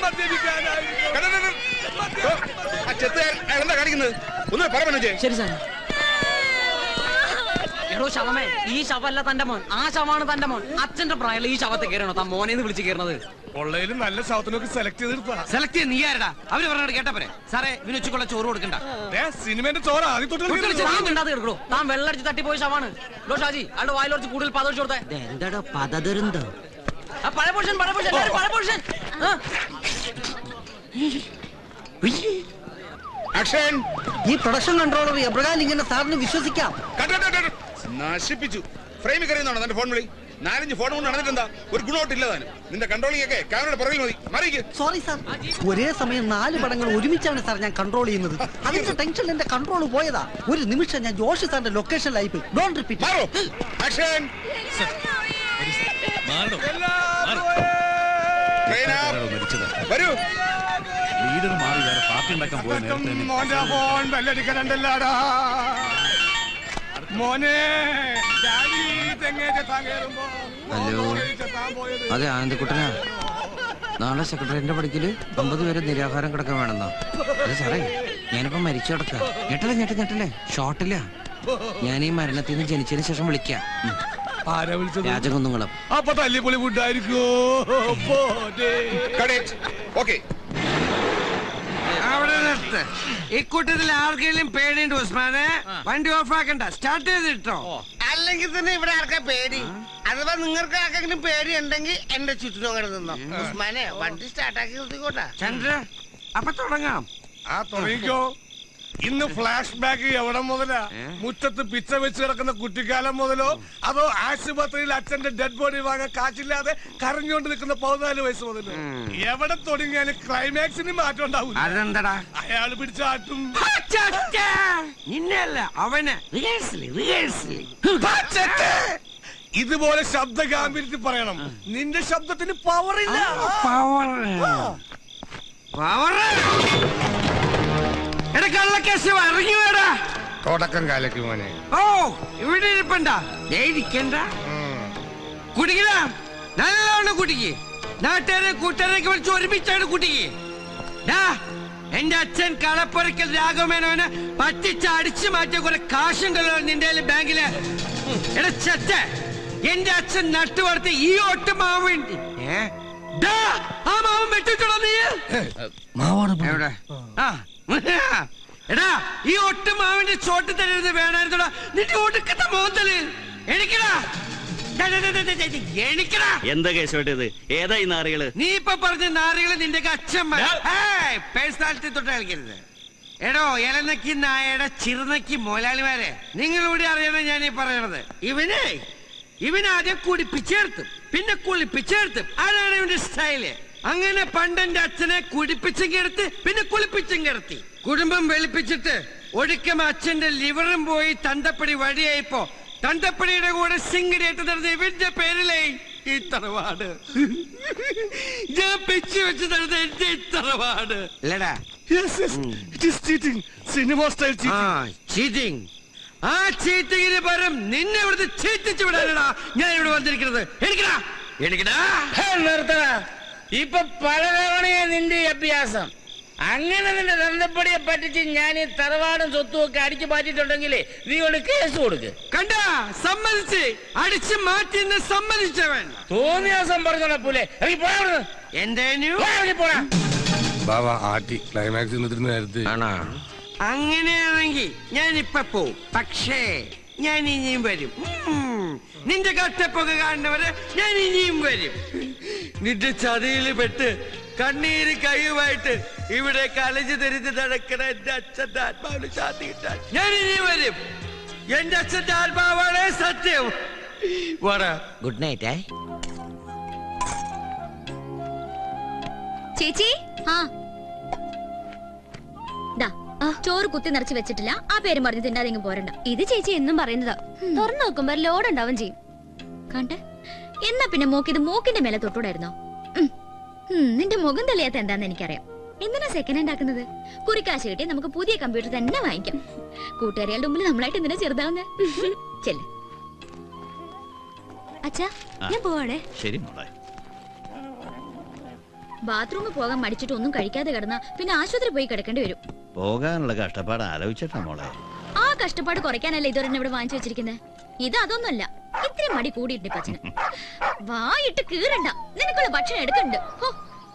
കണ്ടോ, കണ്ടോ, കണ്ടോ. ആ ചെത്ത് അയാൾ എന്താ കാണിക്കുന്നത് ഒന്ന് പറ മനോജേ ശരി സാർ എടോ ശവമേ ഈ ശവല്ല തന്റെ മോൻ ആ ശവമാണ് തന്റെ മോൻ അച്ഛന്റെ പ്രായമുള്ള ഈ ശവത്തെ കയറണോ താൻ മോനെ വിളിച്ച് കയറുന്നത് കൊള്ളയിൽ നല്ല ശവത്തിനൊക്കെ സെലക്ട് ചെയ്തെടുത്താ സെലക്ട് ചെയ്ത് നീ ആരടാ അവര് പറഞ്ഞത് കേട്ടപ്പോരെ സാറേ ഇവന് ഉച്ചക്കുള്ള ചോറ് കൊടുക്കണ്ട സിനിമന്റെ ചോര ആദ്യം തൊട്ട് കുട്ടികൾ കളിക്കരുത്. താൻ മിണ്ടാതെ കിടക്കണോ താൻ വെള്ളടിച്ച് തട്ടിപ്പോയ ശവാണ് ലോ ഷാജി അയാളുടെ വായിൽ കുറച്ച് കൂടുതൽ പതച്ചു കൊടുത്തേ എന്താടോ പതതുരുന്തോ ആ പഴയ പൊഷൻ പഴയ പൊഷൻ എല്ലാവരും പഴയ പൊഷൻ ആക്ഷൻ ഈ പ്രൊഡക്ഷൻ കൺട്രോളർ എബ്രഹാം ഇങ്ങനെ സാറിന് വിശ്വസിക്കാം കണ്ടോ, കണ്ടോ, കണ്ടോ. നശിപ്പിച്ചു ഫ്രെയിമിൽ കറിയുന്നതാണോ തന്റെ ഫോൺ വിളി നാലഞ്ച് ഫോൺ കൊണ്ട് നടന്നിട്ടെന്താ ഒരു ഗുണമായിട്ടില്ല താനും നിന്റെ കൺട്രോളിംഗ് ഒക്കെ ക്യാമറയുടെ പുറകിൽ മതി മറിയിക്ക് സോറി സാർ ഒരേ സമയം നാല് പടങ്ങൾ ഒരുമിച്ചാണ് സാർ ഞാൻ കൺട്രോൾ ചെയ്യുന്നത് അതിന്റെ ടെൻഷൻ എന്റെ കൺട്രോൾ പോയതാ ഒരു നിമിഷം ഞാൻ ജോഷി സാറിന്റെ ലൊക്കേഷനിലായി പോയി ഡോൺ റിപ്പീറ്റ് മാറോ ആക്ഷൻ ട്രെയിൻ വരൂ ലീഡർ മാറി വേറെ പാർട്ടി ഉണ്ടാക്കാൻ പോയ നേരത്തെ തന്നെ മോന്റെ ഫോൺ ബെല്ലടിക്കണ്ടല്ലാടാ മോനെ ഡാഡി തെങ്ങേ ചെത്താൻ കയറുമ്പോ ഹലോ. ചെത്താൻ പോയത് അതെ ആനന്ദക്കുട്ടനാ നാളെ സെക്രട്ടറിന്റെ പഠിക്കല് അമ്പത് പേര് നിരാഹാരം കിടക്കാൻ വേണമെന്നാ അതെ സാറേ ഞാനിപ്പോ മരിച്ചു കിടക്ക ഞെട്ടല്ലേ ഞെട്ട ഞെട്ടല്ലേ ഷോട്ടില്ല ഞാൻ ഈ മരണത്തിൽ നിന്ന് ജനിച്ചതിന് ശേഷം വിളിക്കാം ഉം. ആരാ വിളിച്ചത് രാജകുന്നുങ്ങളും അപ്പൊ തല്ലിപ്പൊളി ഫുഡായിരിക്കോ ഓക്കെ അവിടെ നിർത്ത് ഇക്കൂട്ടത്തിൽ ആർക്കെങ്കിലും പേടിയുണ്ട് ഉസ്മാനെ വണ്ടി ഓഫ് ആക്കണ്ട സ്റ്റാർട്ട് ചെയ്തിട്ടോ അല്ലെങ്കിൽ തന്നെ ഇവിടെ ആർക്കാ പേടി അഥവാ നിങ്ങൾക്ക് ആർക്കെങ്കിലും പേടി ഉണ്ടെങ്കിൽ എന്റെ ചുറ്റിനും അങ്ങനെ നിന്നോ ഉസ്മാനെ വണ്ടി സ്റ്റാർട്ടാക്കി നിർത്തിക്കോട്ടെ ചന്ദ്ര അപ്പൊ തുടങ്ങാം ആ തുടങ്ങിക്കോ ഇന്ന് ഫ്ലാഷ് ബാക്ക് എവിടെ മുതലാ മുറ്റത്ത് പിച്ച വെച്ച് കിടക്കുന്ന കുട്ടിക്കാലം മുതലോ അതോ ആശുപത്രിയിൽ അച്ഛന്റെ ഡെഡ് ബോഡി വാങ്ങാൻ കാശില്ലാതെ കരഞ്ഞുകൊണ്ട് നിൽക്കുന്ന പതിനാല് വയസ്സ് മുതലോ എവിടെ തുടങ്ങിയാലും ക്ലൈമാക്സിന് മാറ്റം ഉണ്ടാവില്ല അതെന്തടാ അയാൾ പിടിച്ച ആട്ടും നിന്നെയല്ല അവന് റിഹേഴ്സലി റിഹേഴ്സലി ഇതുപോലെ ശബ്ദ ഗാംഭീര്യത്തിൽ പറയണം നിന്റെ ശബ്ദത്തിന് പവർ ഇല്ല പവർ പവർ എടാ കള്ളക്കേസ് ഇറങ്ങി വേടാ തുടക്കം കാലക്ക് മോനെ ഓ ഇവിടെ ഇരിപ്പണ്ട ദേ ഇരിക്കണ്ട കുടിക്കണ നല്ലോണം കുടിക്ക് നാട്ടുകാരെ കൂട്ടുകാരൊക്കെ വിളിച്ച് ഒരുമിച്ചാണ് കുടിക്ക് ഡാ, എന്റെ അച്ഛൻ കളപ്പുരക്കൽ രാഘവമേനോന് പറ്റിച്ച് അടിച്ചു മാറ്റിയ കുറെ കാശുണ്ടല്ലോ നിന്റെ കയ്യില് ബാങ്കില് എടാ ചെറ്റ എന്റെ അച്ഛൻ നട്ടു വളർത്തി ഈ ഒട്ട് മാവ് ഏ ഡാ, ആ മാവൻ വെട്ടിച്ചോടാ നീ എവിടെ ആ എടാ ഈ ഒട്ട് മാവിന്റെ ചോട്ട് തരുന്നത് വേണമായിരുന്നോടാ നിന്റെ ഒടുക്കത്തെ മോന്തല് എണിക്കടാ ഡാ, ഡാ, ഡാ, ഡാ, ഡാ, ഡാ, എണിക്കടാ എന്താ കേശവട്ടത് ഏതാ ഈ നാറികള് നീ ഇപ്പൊ പറഞ്ഞ നാറികള് നിന്റെ അച്ഛന്മാർ പേഴ്സണാലിറ്റി തൊട്ട് കളിക്കരുത് എടോ ഇലനക്കി നായയുടെ ചിറുനക്കി മോലാളിമാരെ നിങ്ങളിവിടെ അറിയണം ഞാൻ ഈ പറയണത് ഇവനെ ഇവനാദ്യം കുടിപ്പിച്ചേർത്തും പിന്നെ കുളിപ്പിച്ചേർത്തും അതാണ് ഇവന്റെ സ്റ്റൈല് അങ്ങനെ പണ്ടെന്റെ അച്ഛനെ കുടിപ്പിച്ചും കിടത്ത് പിന്നെ കുളിപ്പിച്ചും കിടത്തി കുടുംബം വെളുപ്പിച്ചിട്ട് ഒടുക്കം അച്ഛന്റെ ലിവറും പോയി തന്തപ്പടി വഴിയായിപ്പോ തന്തപ്പടിയുടെ കൂടെ സിംഗിടേറ്റ് നടന്ന ഇവന്റെ പേരിലേ ഈ തറവാട് ഞാൻ പെച്ചു വെച്ച് നടന്ന എന്റെ ഈ തറവാട് അല്ലടാ സിനിമ സ്റ്റൈൽ ആ ചീറ്റിംഗ് ആ ചീറ്റിങ്ങിന് പകരം നിന്നെ ഇവിടുത്തെ ചീറ്റിച്ചു വിടാനടാ ഞാൻ ഇവിടെ വന്നിരിക്കുന്നത് എനിക്കടാ എനിക്കടാ നിർത്തടാ ഇപ്പൊ പലതവണയാ നിന്റെ ഈ അഭ്യാസം അങ്ങനെ നിന്റെ തന്തപ്പടിയെ പറ്റിച്ച് ഞാൻ ഈ തറവാടും സ്വത്തും ഒക്കെ അടിച്ചു മാറ്റിയിട്ടുണ്ടെങ്കിൽ നീ കൊണ്ട് കേസ് കൊടുക്ക് കണ്ട സമ്മതിച്ച് അടിച്ചു മാറ്റി എന്ന് സമ്മതിച്ചവൻ തോന്നിയാസം പറഞ്ഞോളൂലെ ഇറങ്ങി പോടാ അവിടുന്ന്. എന്റെ പോ, ഇറങ്ങി പോടാ ബാബ ആട്ടി ക്ലൈമാക്സ് ഇന്നിരുന്ന നേരത്തെ അങ്ങനെയാണെങ്കിൽ ഞാൻ ഇപ്പൊ പോവും പക്ഷേ ഞാൻ ഇനിയും വരും ഉം. നിന്റെ കട്ടപ്പൊക്കെ കാണുന്നവരെ ഞാൻ ഇനിയും വരും നിന്റെ ചതിയിൽ പെട്ട് കണ്ണീര് കൈയുമായിട്ട് ഇവിടെ കലഞ്ഞു തെരിഞ്ഞ് നടക്കണ എന്റെ അച്ഛന്റെ ആത്മാവിന് ശാന്തി കിട്ടാൻ ഞാൻ ഇനിയും വരും എന്റെ അച്ഛന്റെ ആത്മാവാണ് സത്യം വാടാ ഗുഡ് നൈറ്റ് ഏ ചേച്ചി ആ ദാ ചോറ് കുത്തി നിറച്ച് വെച്ചിട്ടില്ല ആ പേരും പറഞ്ഞ് തിന്നാതെ പോരണ്ട ഇത് ചേച്ചി എന്നും പറയുന്നതാ തുറന്നു നോക്കുമ്പോ ലോഡ് ഉണ്ടാവും ചെയ്യും കണ്ടേ എന്നാ പിന്നെ മൂക്കിത് മൂക്കിന്റെ മേലെ തൊട്ടൂടായിരുന്നോ ഉം. ഉം, നിന്റെ മുഖം തെളിയാത്ത എന്താന്ന് എനിക്കറിയാം എന്തിനാ സെക്കൻഡ് ഹാൻഡ് ആക്കുന്നത് കുറിക്കാശ് കിട്ടി നമുക്ക് പുതിയ കമ്പ്യൂട്ടർ തന്നെ വാങ്ങിക്കാം കൂട്ടുകാരികളുടെ മുമ്പിൽ നമ്മളായിട്ട് എന്തിനാ ചെറുതാവുന്നേ ചെല്ല് അച്ഛാ ഞാൻ പോവാണേ ശരി മോളെ ബാത്റൂമിൽ പോകാൻ മടിച്ചിട്ട് ഒന്നും കഴിക്കാതെ കിടന്ന പിന്നെ ആശുപത്രി പോയി കിടക്കേണ്ടി വരും പോകാനുള്ള കഷ്ടപ്പാട് ആലോചിച്ചിട്ടാ മോളെ ആ കഷ്ടപ്പാട് കുറയ്ക്കാനല്ലേ ഇതുവരെ ഇവിടെ വാങ്ങിച്ചു വെച്ചിരിക്കുന്നത് ഇത് അതൊന്നുമല്ല ഇത്രയും മടി കൂടിയിട്ടുണ്ട് പച്ചന് വായിട്ട് കീറണ്ട നിനക്കുള്ള ഭക്ഷണം എടുക്കണ്ട് ഹോ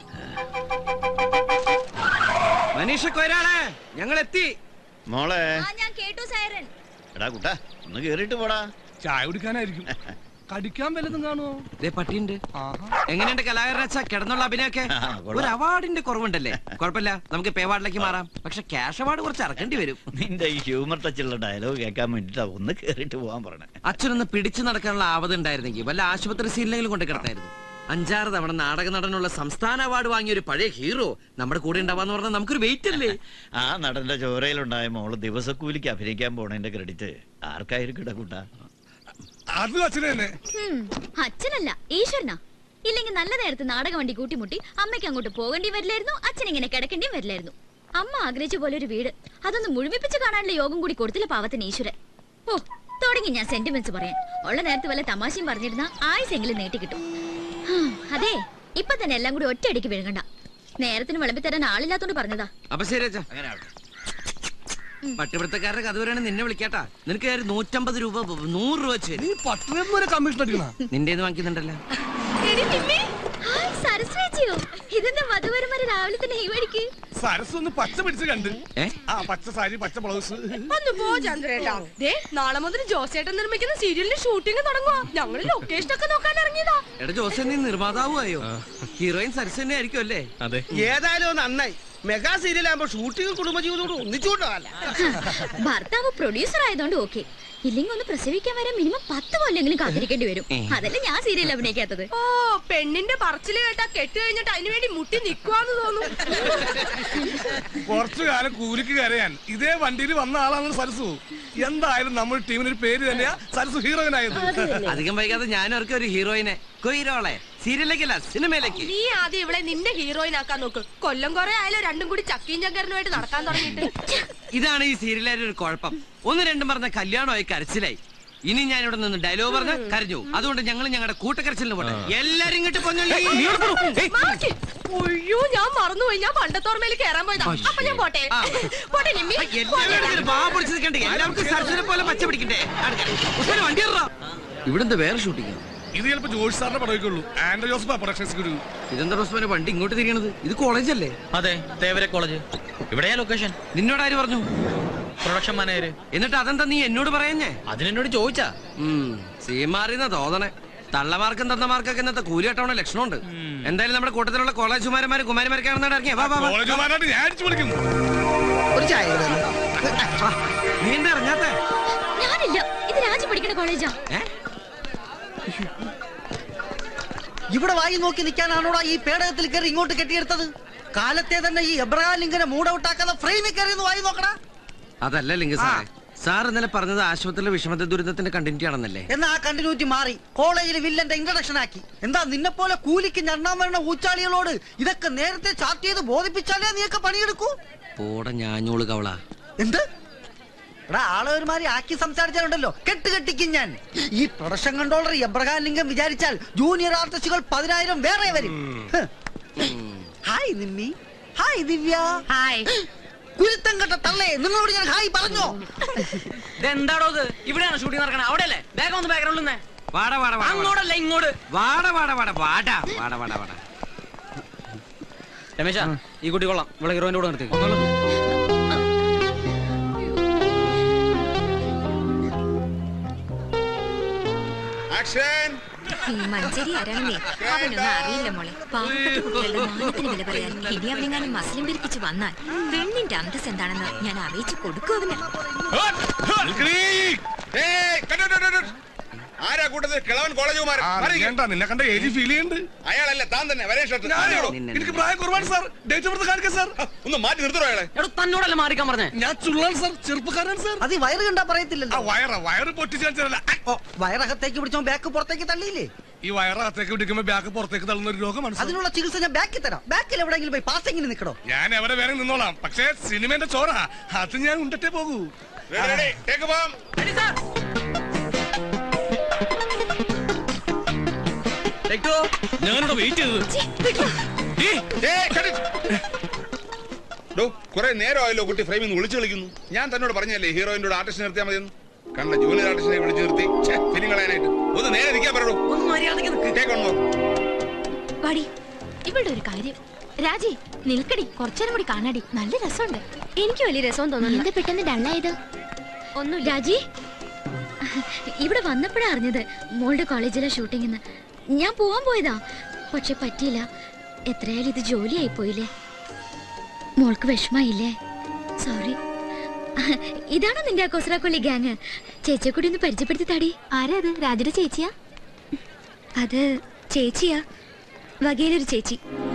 മനീഷ കൊരാളെ ഞങ്ങൾ എത്തി മോളെ ആ ഞാൻ കേട്ടു സൈറൻ എടാ കുട്ടാ ഒന്ന് കേറിയിട്ട് പോടാ ചായ കുടിക്കാനായിരിക്കും കടിക്കാൻ വല്ലതും കാണുമോ ദേ പട്ടിയുണ്ട് ആഹാ എങ്ങനെയുണ്ട് കലാകാരച്ച കിടന്നുള്ള അഭിനയൊക്കെ ആ, കൊള്ളാം. ഒരു അവാർഡിന്റെ കുറവുണ്ടല്ലേ കുഴപ്പമില്ല നമുക്ക് പേ അവാർഡിലേക്ക് മാറാം പക്ഷെ ക്യാഷ് അവാർഡ് കുറച്ച് ഇറക്കേണ്ടി വരും നിന്റെ ഈ ഹ്യൂമർ ടച്ചുള്ള ഡയലോഗ് കേൾക്കാൻ വേണ്ടിട്ടാ ഒന്ന് കേറിയിട്ട് പോവാൻ പറഞ്ഞേ അച്ഛനൊന്ന് പിടിച്ചു നടക്കാനുള്ള ആവത് ഉണ്ടായിരുന്നെങ്കിൽ വല്ല ആശുപത്രി സീലിനെങ്കിലും കൊണ്ട് കിടത്തായിരുന്നു അഞ്ചാറ് തവണ നാടക നടനുള്ള സംസ്ഥാന അവാർഡ് വാങ്ങിയ ഒരു പഴയ ഹീറോ നമ്മുടെ കൂടെ ഉണ്ടാവാന്ന് പറഞ്ഞാൽ നമുക്കൊരു വെയിറ്റ് അല്ലേ ആ നടന്റെ ചോരയിലുണ്ടായ മോള് ദിവസക്കൂലിക്ക് അഭിനയിക്കാൻ പോണതിന്റെ ക്രെഡിറ്റ് ആർക്കായിരിക്കും കൂട്ടാ അത് അച്ഛനെ തന്നെ ഹും, അച്ഛനല്ല ഈശ്വരനാ ഇല്ലെങ്കിൽ നല്ല നേരത്ത് നാടകം വണ്ടി കൂട്ടിമുട്ടി അമ്മയ്ക്ക് അങ്ങോട്ട് പോകേണ്ടി വരില്ലായിരുന്നു അച്ഛൻ ഇങ്ങനെ കിടക്കേണ്ടിയും വരില്ലായിരുന്നു അമ്മ ആഗ്രഹിച്ച പോലെ ഒരു വീട് അതൊന്ന് മുഴുമിപ്പിച്ച് കാണാനുള്ള യോഗം കൂടി കൊടുത്തില്ല പാവത്തിന് ഈശ്വരൻ ഓ തുടങ്ങി ഞാൻ സെന്റിമെന്റ്സ് പറയാൻ ഉള്ള നേരത്ത് വല്ല തമാശയും പറഞ്ഞിരുന്ന ആയുസെങ്കിലും നീട്ടി കിട്ടും ഹും, അതെ ഇപ്പൊ തന്നെ എല്ലാം കൂടി ഒറ്റയടിക്ക് വിഴുങ്ങണ്ട നേരത്തിന് വിളമ്പി തരാൻ ആളില്ലാത്തോണ്ട് പറഞ്ഞതാ അപ്പൊ ശരി അച്ഛാ അങ്ങനെ ആവട്ടെ. പട്ടിപിടുത്തക്കാരുടെ കഥ വരെയാണ് നിന്നെ വിളിക്കാട്ടാ നിനക്ക് ഒരു നൂറ്റമ്പത് രൂപ നൂറ് രൂപ വെച്ച് തരും. നീ പട്ടണം വരെ കമ്മീഷൻ അടിക്കണ നിന്റെ വാങ്ങിക്കുന്നുണ്ടല്ലോ എടി ടിമ്മി, ഹായ് സരസ്വതിയോ ഇതെന്താ മധുവരമര രാവിലെ തന്നെ ഈ വഴിക്ക് സരസ് ഒന്ന് പച്ച പിടിച്ച് കണ്ട് ഏ? ആ പച്ച സാരി പച്ച ബ്ലൗസ് ഒന്ന് പോ ചന്ദ്രേട്ടാ ദേ നാളെ മുതൽ ജോസേട്ടൻ നിർമ്മിക്കുന്ന സീരിയലിന്റെ ഷൂട്ടിംഗ് തുടങ്ങുക ഞങ്ങള് ലൊക്കേഷൻ ഒക്കെ നോക്കാൻ ഇറങ്ങിയതാ എടാ ജോസൻ നീ നിർമ്മാതാവുമായോ ഹീറോയിൻ സരസ് തന്നെ ആയിരിക്കും അല്ലേ അതെ ഏതായാലും നന്നായി മെഗാ സീരിയൽ ആകുമ്പോ ഷൂട്ടിംഗ് കുടുംബജീവിതോട് ഒന്നിച്ചുകൊണ്ടല്ല ഭർത്താവ് പ്രൊഡ്യൂസർ ആയതുകൊണ്ട് ഓക്കെ ഇല്ലെങ്കിൽ ഒന്ന് പ്രസവിക്കാൻ വരെ മിനിമം പത്ത് കൊല്ലെങ്കിലും കാത്തിരിക്കേണ്ടി വരും അതല്ലേ ഞാൻ സീരിയൽ അഭിനയിക്കാത്തത് ഓ പെണ്ണിന്റെ പറച്ചില് കേട്ടാ കെട്ട് കഴിഞ്ഞിട്ട് അതിനു വേണ്ടി മുട്ടി നിക്കുവാന്ന് തോന്നും കുറച്ചു കാലം കൂലിക്ക് കരയാൻ ഇതേ വണ്ടിയിൽ വന്ന ആളാണ് സരസു എന്തായാലും നമ്മുടെ ടീമിന് ഒരു പേര് തന്നെയാ സരസു ഹീറോയിനായത് അധികം വൈകാതെ ഞാൻ അവർക്ക് ഒരു ഹീറോയിനെ കൊയ്റോളെ സീരിയലിലേക്കല്ല സിനിമയിലേക്ക് നീ ആദ്യം ഇവിടെ നിന്റെ ഹീറോയിൻ ആക്കാൻ നോക്ക് കൊല്ലം കുറെ ആയാലും രണ്ടും കൂടി ചക്കീം ചങ്കരനുമായിട്ട് നടക്കാൻ തുടങ്ങിയിട്ട് ഇതാണ് ഈ സീരിയലിന്റെ ഒരു കുഴപ്പം ഒന്ന് രണ്ടും പറഞ്ഞ കല്യാണമായി കരച്ചിലായി ഇനി ഞാൻ ഇവിടെ നിന്ന് ഡയലോഗ് പറഞ്ഞ് കരഞ്ഞു അതുകൊണ്ട് ഞങ്ങൾ ഞങ്ങളുടെ കൂട്ടക്കരച്ചിലിന് പോട്ടെ എല്ലാരും ഇങ്ങോട്ട് പൊന്നോളി. മാറ്റി. ഒയ്യോ ഞാൻ മറന്നുപോയി ഞാൻ പണ്ടത്തോർമയിൽ കയറാൻ പോയതാ അപ്പൊ ഞാൻ പോട്ടെ ആ. പോട്ടെ നിമ്മി എല്ലാവരും ഇങ്ങനെ വാ പൊളിച്ച് നിൽക്കണ്ടേ എല്ലാവർക്കും സരസിനെ പോലെ പച്ച പിടിക്കണ്ടേ അടുക്ക. വണ്ടി ഇറ. ഇവിടെന്താ വേറെ ഷൂട്ടിങ് ഇത് ചിലപ്പോ ജോഷി സാറിന്റെ പടവയ്ക്കുള്ളൂ ആൻഡ്രോ ജോസഫ് പ്രൊഡക്ഷൻസ് ഗുരു ഇതെന്താ റോസ്മാനെ വണ്ടി ഇങ്ങോട്ട് തിരിയണത് ഇത് കോളേജല്ലേ അതെ തേവര കോളേജ് ഇവിടെയാ ലൊക്കേഷൻ നിന്നോട് ആര് പറഞ്ഞു പ്രൊഡക്ഷൻ മാനേജർ എന്നിട്ട് അതെന്താ നീ എന്നോട് പറയുന്നേ അതിനെന്നോട് ചോദിച്ചാ സീമാറിന്ന തോന്നണേ തള്ളമാർക്കും തന്നമാർക്കൊക്കെ ഇന്നത്തെ കൂലി കെട്ടവണ ലക്ഷണമുണ്ട് എന്തായാലും നമ്മുടെ കൂട്ടത്തിലുള്ള കോളേജ് കുമാരന്മാരും കുമാരിമാരൊക്കെയാണെന്നാണ് ഇറങ്ങിയ വാ വാ വാ. കോളേജുമാരായിട്ട് ഞാൻ അടിച്ചു വിളിക്കും ഒരു ചായ വാ. നീ എന്താ ഇറങ്ങാത്തെ ഞാനില്ല ഇത് രാജി പഠിക്കുന്ന കോളേജാ ഏ ഇവിടെ വായി നോക്കി നിൽക്കാനാണോടാ ഈ പേടകത്തിൽ കയറി ഇങ്ങോട്ട് കെട്ടിയെടുത്തത് കാലത്തെ തന്നെ ഈ എബ്രഹാം ലിങ്കിനെ മൂഡ് ഔട്ട് ആക്കാതെ ഫ്രെയിമിൽ കയറി ഒന്ന് വായി നോക്കടാ അതല്ല ലിംഗ സാറേ സാർ ഇന്നലെ പറഞ്ഞത് ആശുപത്രിയിലെ വിഷമത്തെ ദുരിതത്തിന്റെ കണ്ടിന്യൂറ്റി ആണെന്നല്ലേ എന്നാ ആ കണ്ടിന്യൂറ്റി മാറി കോളേജിൽ വില്ലന്റെ ഇൻട്രഡക്ഷൻ ആക്കി എന്താ നിന്നെ പോലെ കൂലിക്ക് ഞണ്ണാൻ വരുന്ന ഊച്ചാളികളോട് ഇതൊക്കെ നേരത്തെ ചാർട്ട് ചെയ്ത് ബോധിപ്പിച്ചാലേ നീയൊക്കെ പണിയെടുക്കൂ പോടെ ഞാഞ്ഞോള് കവള എന്ത് എടാ ആളെ ഒരുമാതിരി ആക്കി സംസാരിച്ചാലുണ്ടല്ലോ കെട്ട് കെട്ടിക്കും ഞാൻ ഈ പ്രൊഡക്ഷൻ കൺട്രോളർ എബ്രഹാം ലിംഗം വിചാരിച്ചാൽ ജൂനിയർ ആർട്ടിസ്റ്റുകൾ പതിനായിരം വേറെ വരും ഹ്. Hi Nimmi hi Divya hi കുരുത്തം കെട്ട തള്ളേ നിങ്ങളോട് ഞാൻ ഹായ് പറഞ്ഞോ ഇതെന്താടോ ഇത് ഇവിടെയാണ് ഷൂട്ടിംഗ് നടക്കണത് അവിടെ അല്ലേ ബാഗ് ഒന്ന് ബാക്ക്ഗ്രൗണ്ടിൽ നിന്ന് വാട വാട വാട വാട. അങ്ങോട്ടല്ല ഇങ്ങോട്ട് വാട വാട വാട വാട വാട വാട വാട രമേശ ഈ കുട്ടി കൊള്ളാം ഇവിടെ ഹീറോയിന്റെ കൂടെ നിർത്തി ആക്ഷൻ ഈ മഞ്ചേരി ആരാണെന്നേ അവനൊന്നും അറിയില്ല മോളെ പാവപ്പെട്ട കുട്ടികളുടെ മാനത്തിന് വില പറയാൻ ഇനി അവനെങ്ങാനും മസ്ലിം പിരിപ്പിച്ച് വന്നാൽ പെണ്ണിന്റെ അന്തസ് എന്താണെന്ന് ഞാൻ അറിയിച്ചു കൊടുക്കും അവന് ഏയ്, കണ്ടോ, കണ്ടോ, കണ്ടോ. ആരാ കൂട്ടത്തിൽ കിളവൻ കോളേജ് കുമാരൻ മാറി നിൽക്ക്. വേണ്ട നിന്നെ കണ്ട ഏജ് ഫീൽ ചെയ്യുന്നുണ്ട് അയാളല്ല താൻ തന്നെ വരേ ഷർട്ട് ഞാനോ നിന്നെ- എനിക്ക് പ്രായം കുറവാണ് സാർ ഡേറ്റ് ഓഫ് ബർത്ത് കാണിക്കാം സാർ ഒന്ന് മാറ്റി നിർത്തണോ അയാളെ എടോ തന്നോടല്ല മാറിക്കാൻ പറഞ്ഞേ ഞാൻ ചുള്ളാൻ സാർ ചെറുപ്പക്കാരൻ സാർ അത് ഈ വയറ് കണ്ടാ ആ പറയത്തില്ലല്ലോ വയറ വയറ് പൊട്ടിച്ചാൽ ചില ഓ വയറകത്തേക്ക് പിടിച്ചോ ബാക്ക് പുറത്തേക്ക് തള്ളിയില്ലേ ഈ വയറകത്തേക്ക് പിടിക്കുമ്പോ ബാക്ക് പുറത്തേക്ക് തള്ളുന്ന ഒരു രോഗമാണ് സാർ. അതിനുള്ള ചികിത്സ ഞാൻ ബാക്കിൽ തരാം ബാക്കിൽ എവിടെയെങ്കിലും പോയി പാസിങ്ങിന് നിൽക്കണോ ഞാൻ എവിടെ വേറെ നിന്നോളാം പക്ഷേ സിനിമന്റെ ചോറ അത് ഞാൻ ഉണ്ടട്ടേ പോകൂ റെഡി, റെഡി. ടേക്ക് ബോം. ഞാനിവിടെ വെയിറ്റ് ചെയ്തത് ഡോ കുറെ നേരമായല്ലോ കുട്ടി ഫ്രെയിമിൽ നിന്ന് വിളിച്ചു കളിക്കുന്നു ഞാൻ തന്നോട് പറഞ്ഞല്ലേ ഹീറോയിനോട് ആർട്ടിസ്റ്റ് നിർത്തിയാൽ മതിയെന്ന് കണ്ട ജൂനിയർ ആർട്ടിസ്റ്റിനെ വിളിച്ചു നിർത്തി ഫിലിം കളയാനായിട്ട് ഒന്ന് നേരെ നിൽക്കാൻ പറയൂ ഒന്ന് മര്യാദക്ക് നിൽക്ക് ടേക്ക് ഓൺ വാടി ഇവളുടെ ഒരു കാര്യം രാജി നിൽക്കടി കുറച്ചേരം കൂടി കാണാടി നല്ല രസമുണ്ട് എനിക്ക് വലിയ രസം തോന്നുന്നു എന്താ പെട്ടെന്ന് ഡള്ളായത് ഒന്നും രാജി ഇവിടെ വന്നപ്പോഴാ അറിഞ്ഞത് മോളുടെ കോളേജിലെ ഷൂട്ടിങ്ങിന്ന് ഞാൻ പോവാൻ പോയതാ പക്ഷെ പറ്റിയില്ല എത്രയായാലും ഇത് ജോലിയായി പോയില്ലേ മോൾക്ക് വിഷമായില്ലേ സോറി ഇതാണോ നിന്റെ ആ കൊസ്രാക്കൊള്ളി ഗ്യാങ് ചേച്ചിയെ കൂടി ഒന്ന് പരിചയപ്പെടുത്തി താടി ആരാ അത് രാജയുടെ ചേച്ചിയാ അത് ചേച്ചിയാ വകയിലൊരു ചേച്ചി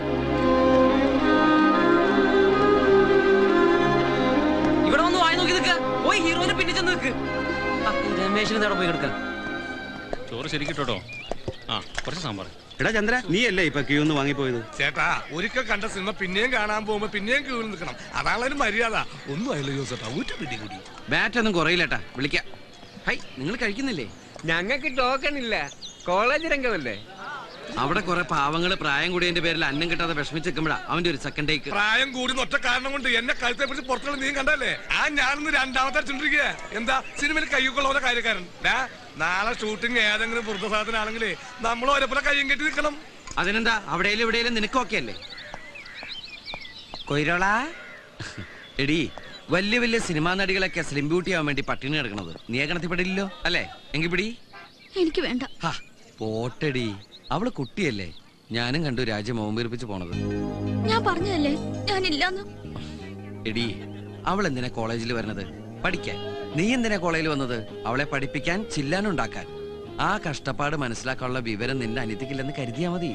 ഇവിടെ വന്ന് വായി നോക്കി നിൽക്ക പോയി ഹീറോയിനെ പിന്നെ ചെന്ന് നിൽക്ക് ആ, ഈ രമേശിന് നേടെ പോയി കിടക്ക ചോറ് ശരിക്കിട്ടോ ആ കുറച്ച് സാമ്പാർ എടാ ചന്ദ്ര നീ അല്ലേ ഇപ്പൊ ക്യൂ ഒന്ന് വാങ്ങിപ്പോയത് ചേട്ടാ ഒരിക്കൽ കണ്ട സിനിമ പിന്നെയും കാണാൻ പോകുമ്പോ പിന്നെയും ക്യൂവിൽ നിൽക്കണം അതാണ് ഒരു മര്യാദ ഒന്നും ആയില്ല ജോസേട്ടാ ഊറ്റ പിടി കൂടി ബാറ്റ് ഒന്നും കുറയില്ലട്ടാ വിളിക്കാം ഹൈ നിങ്ങൾ കഴിക്കുന്നില്ലേ ഞങ്ങൾക്ക് ടോക്കൺ ഇല്ല കോളേജ് രംഗമല്ലേ അവിടെ കുറെ പാവങ്ങള് പ്രായം കൂടിയതിന്റെ പേരിൽ അന്നം കിട്ടാതെ വിഷമിച്ചിരിക്കുമ്പോഴാ അവന്റെ ഒരു സെക്കൻഡ് ടേക്ക് പ്രായം കൂടി ഒറ്റ കാരണം കൊണ്ട് എന്നെ കഴുത്തെ പിടിച്ച് പുറത്തുള്ള നീ കണ്ടല്ലേ ആ ഞാനിന്ന് രണ്ടാമത്തെ അടിച്ചോണ്ടിരിക്കുക എന്താ സിനിമയിൽ കയ്യൊക്കെയുള്ള കാര്യക്കാരൻ ഡാ നാളെ ഷൂട്ടിംഗ് ഏതെങ്കിലും വൃദ്ധസാധനാണെങ്കിലേ നമ്മൾ ഒരേപോലെ കയ്യും കെട്ടി നിൽക്കണം അതിനെന്താ അവിടെയും ഇവിടെയും നിനക്കൊക്കെ അല്ലേ കൊയ്രോളാ എടി വലിയ വലിയ സിനിമാ നടികളൊക്കെ സ്ലിം ബ്യൂട്ടി ആവാൻ വേണ്ടി പട്ടിണി കിടക്കണത് നീ ഗണത്തിൽപ്പെടില്ലല്ലോ അല്ലേ എങ്കിൽ പിടി എനിക്ക് വേണ്ട ഹാ, പോട്ടെടി അവള് കുട്ടിയല്ലേ ഞാനും കണ്ടു രാജ്യം ഓമ്പീർപ്പിച്ച് പോണത് ഞാൻ പറഞ്ഞതല്ലേ ഞാനില്ലാന്ന് എടി അവൾ എന്തിനാ കോളേജിൽ വരുന്നത് പഠിക്കാൻ നീ എന്തിനാ കോളേജിൽ വന്നത് അവളെ പഠിപ്പിക്കാൻ ചില്ലാനുണ്ടാക്കാൻ ആ കഷ്ടപ്പാട് മനസ്സിലാക്കാനുള്ള വിവരം നിന്റെ അനിയത്തിക്കില്ലെന്ന് കരുതിയാ മതി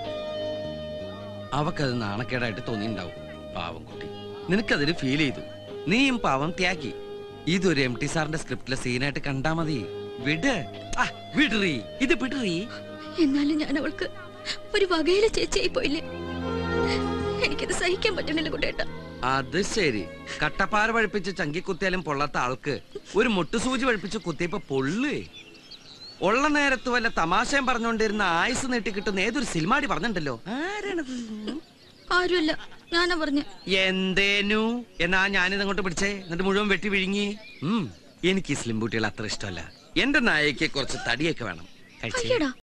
അവക്കത് നാണക്കേടായിട്ട് തോന്നിണ്ടാവും പാവം കുട്ടി നിനക്കതിന് ഫീൽ ചെയ്തു നീയും പാവം ത്യാഗി ഇതൊരു എം ടി സാറിന്റെ സ്ക്രിപ്റ്റിലെ സീനായിട്ട് കണ്ടാ മതി വിട് ആ വിടറി ഇത് വിടറി എന്നാലും ഞാൻ അവൾക്ക് ഒരു വകയിലെ ചേച്ചിയായി പോയില്ലേ എനിക്കത് സഹിക്കാൻ പറ്റണില്ല കുട്ടേട്ടാ അത് ശരി കട്ടപ്പാറ പഴിപ്പിച്ച് ചങ്കി കുത്തിയാലും പൊള്ളാത്ത ആൾക്ക് ഒരു മുട്ടുസൂചി പഴിപ്പിച്ച് കുത്തിയപ്പോ പൊള്ളേ ഉള്ള നേരത്ത് വല്ല തമാശയും പറഞ്ഞുകൊണ്ടിരുന്ന ആയുസ് നീട്ടി കിട്ടുന്ന ഏതൊരു സിനിമാടി പറഞ്ഞിട്ടുണ്ടല്ലോ ആരാണത് ആരുമല്ല ഞാനാ പറഞ്ഞു എന്തേനു എന്നാ ഞാനിത് അങ്ങോട്ട് പിടിച്ചേ എന്നിട്ട് മുഴുവൻ വെട്ടി വിഴുങ്ങി ഉം, എനിക്ക് ഈ സ്ലിം ബൂട്ടികൾ അത്ര ഇഷ്ടമല്ല എന്റെ നായക്ക് കുറച്ച് തടിയൊക്കെ വേണം കഴിച്ചേ അയ്യടാ